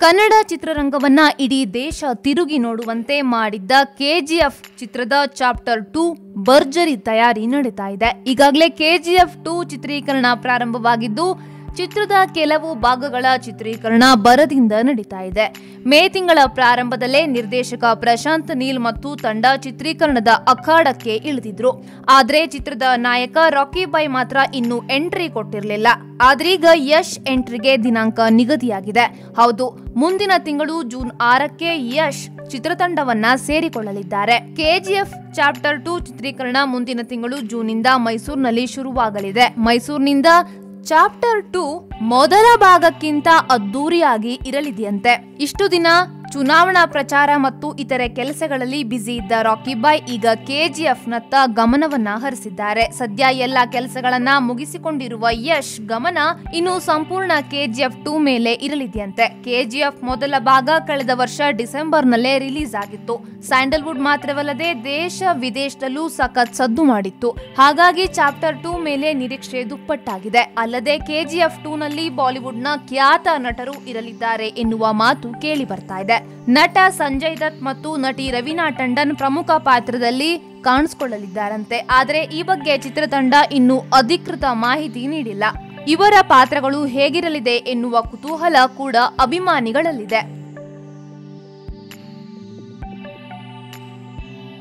ಕನ್ನಡ ಚಿತ್ರರಂಗವನ್ನ ಇಡೀ ದೇಶ ತಿರುಗಿ ನೋಡುವಂತೆ ಮಾಡಿದ್ದ ಕೆಜಿಎಫ್ ಚಿತ್ರದ ಚಾಪ್ಟರ್ ಟೂ ಭರ್ಜರಿ ತಯಾರಿ ನಡೀತಾ ಇದೆ ಈಗಾಗಲೇ ಕೆಜಿಎಫ್ ಟೂ ಚಿತ್ರೀಕರಣ ಪ್ರಾರಂಭವಾಗಿದ್ದು ಚಿತ್ರದ ಕೆಲವು ಭಾಗಗಳ ಚಿತ್ರೀಕರಣ ಬರದಿಂದ ನಡೀತಾ ಇದೆ ಮೇ ತಿಂಗಳ ಪ್ರಾರಂಭದಲ್ಲೇ ನಿರ್ದೇಶಕ ಪ್ರಶಾಂತ್ ನೀಲ್ ಮತ್ತು ತಂಡ ಚಿತ್ರೀಕರಣದ ಅಖಾಡಕ್ಕೆ ಇಳಿದಿದ್ರು ಆದ್ರೆ ಚಿತ್ರದ ನಾಯಕ ರಾಕಿ ಬಾಯ್ ಮಾತ್ರ ಇನ್ನೂ ಎಂಟ್ರಿ ಕೊಟ್ಟಿರಲಿಲ್ಲ ಆದ್ರೀಗ ಯಶ್ ಎಂಟ್ರಿಗೆ ದಿನಾಂಕ ನಿಗದಿಯಾಗಿದೆ ಹೌದು ಮುಂದಿನ ತಿಂಗಳು ಜೂನ್ ಆರಕ್ಕೆ ಯಶ್ ಚಿತ್ರತಂಡವನ್ನ ಸೇರಿಕೊಳ್ಳಲಿದ್ದಾರೆ ಕೆಜಿಎಫ್ ಚಾಪ್ಟರ್ ಟೂ ಚಿತ್ರೀಕರಣ ಮುಂದಿನ ತಿಂಗಳು ಜೂನ್ನಿಂದ ಮೈಸೂರಿನಲ್ಲಿ ಶುರುವಾಗಲಿದೆ ಮೈಸೂರಿನಿಂದ ಚಾಪ್ಟರ್ ಟು ಮೊದಲ ಭಾಗಕ್ಕಿಂತ ಅದ್ದೂರಿಯಾಗಿ ಇರಲಿದೆಯಂತೆ ಇಷ್ಟು ದಿನ ಚುನಾವಣಾ ಪ್ರಚಾರ ಮತ್ತು ಇತರೆ ಕೆಲಸಗಳಲ್ಲಿ ಬ್ಯುಸಿ ಇದ್ದ ರಾಕಿ ಬಾಯ್ ಈಗ ಕೆಜಿಎಫ್ ನತ್ತ ಗಮನವನ್ನ ಹರಿಸಿದ್ದಾರೆ ಸದ್ಯ ಎಲ್ಲ ಕೆಲಸಗಳನ್ನ ಮುಗಿಸಿಕೊಂಡಿರುವ ಯಶ್ ಗಮನ ಇನ್ನು ಸಂಪೂರ್ಣ ಕೆಜಿಎಫ್ ಟೂ ಮೇಲೆ ಇರಲಿದೆಯಂತೆ ಕೆಜಿಎಫ್ ಮೊದಲ ಭಾಗ ಕಳೆದ ವರ್ಷ ಡಿಸೆಂಬರ್ ನಲ್ಲೇ ರಿಲೀಸ್ ಆಗಿತ್ತು ಸ್ಯಾಂಡಲ್ವುಡ್ ಮಾತ್ರವಲ್ಲದೆ ದೇಶ ವಿದೇಶದಲ್ಲೂ ಸಖತ್ ಸದ್ದು ಮಾಡಿತ್ತು ಹಾಗಾಗಿ ಚಾಪ್ಟರ್ ಟೂ ಮೇಲೆ ನಿರೀಕ್ಷೆ ದುಪ್ಪಟ್ಟಾಗಿದೆ ಅಲ್ಲದೆ ಕೆಜಿಎಫ್ ಟೂ ನಲ್ಲಿ ಬಾಲಿವುಡ್ ನ ಖ್ಯಾತ ನಟರು ಇರಲಿದ್ದಾರೆ ಎನ್ನುವ ಮಾತು ಕೇಳಿ ಬರ್ತಾ ಇದೆ ನಟ ಸಂಜಯ್ ದತ್ ಮತ್ತು ನಟಿ ರವೀನಾ ಟಂಡನ್ ಪ್ರಮುಖ ಪಾತ್ರದಲ್ಲಿ ಕಾಣಿಸಿಕೊಳ್ಳಲಿದ್ದಾರಂತೆ ಆದರೆ ಈ ಬಗ್ಗೆ ಚಿತ್ರತಂಡ ಇನ್ನೂ ಅಧಿಕೃತ ಮಾಹಿತಿ ನೀಡಿಲ್ಲ ಇವರ ಪಾತ್ರಗಳು ಹೇಗಿರಲಿದೆ ಎನ್ನುವ ಕುತೂಹಲ ಕೂಡ ಅಭಿಮಾನಿಗಳಲ್ಲಿದೆ